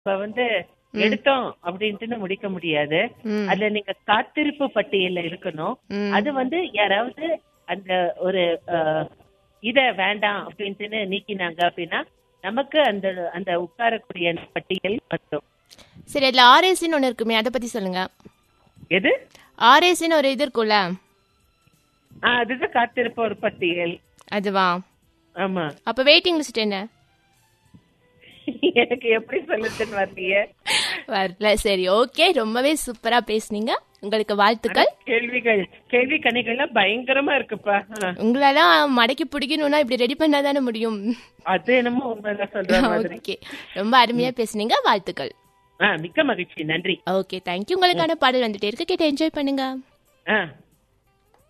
இப்ப வந்து எடுத்தோம் அப்படின்ட்டு முடிக்க முடியாது ம். அதுல நீங்க காத்திருப்பு பட்டியல்ல இருக்கணும் ம். அது வந்து யாராவது அந்த ஒரு அஹ், இத வேண்டாம் அப்படின்ட்டு நீக்கினாங்க அப்படின்னா நமக்கு அந்த அந்த உட்காரக்கூடிய அந்த பட்டியல் வந்துடும் சரி அதுல ஆர்ஏசின்னு ஒண்ணு இருக்குமே அதை பத்தி சொல்லுங்க எது ஆர்ஏசின்னு ஒரு இது இருக்கும்ல ஆஹ் அதுதான் காத்திருப்பு ஒரு பட்டியல் அதுவா ஆமா அப்ப வெயிட்டிங் லிஸ்ட் என்ன எனக்கு எப்படி சொல்லுதுன்னு வரலையே வரல சரி ஓகே ரொம்பவே சூப்பரா பேசுனீங்க உங்களுக்கு வாழ்த்துக்கள் கேள்விகள் கேள்வி கணிகள்லாம் பயங்கரமா இருக்குப்பா ஆ, உங்களெல்லாம் மடக்கி பிடிக்கணும்னா இப்படி ரெடி பண்ணாதானே முடியும் அது என்னமோ உண்மைதான் சொல்ற மாதிரி ஓகே ரொம்ப அருமையா பேசுனீங்க வாழ்த்துக்கள் ஆ மிக்க மகிழ்ச்சி நன்றி ஓகே தேங்க்யூ உங்களுக்கான பாடல் வந்துட்டே இருக்கு கேட்டு என்ஜாய் பண்ணுங்க ஆ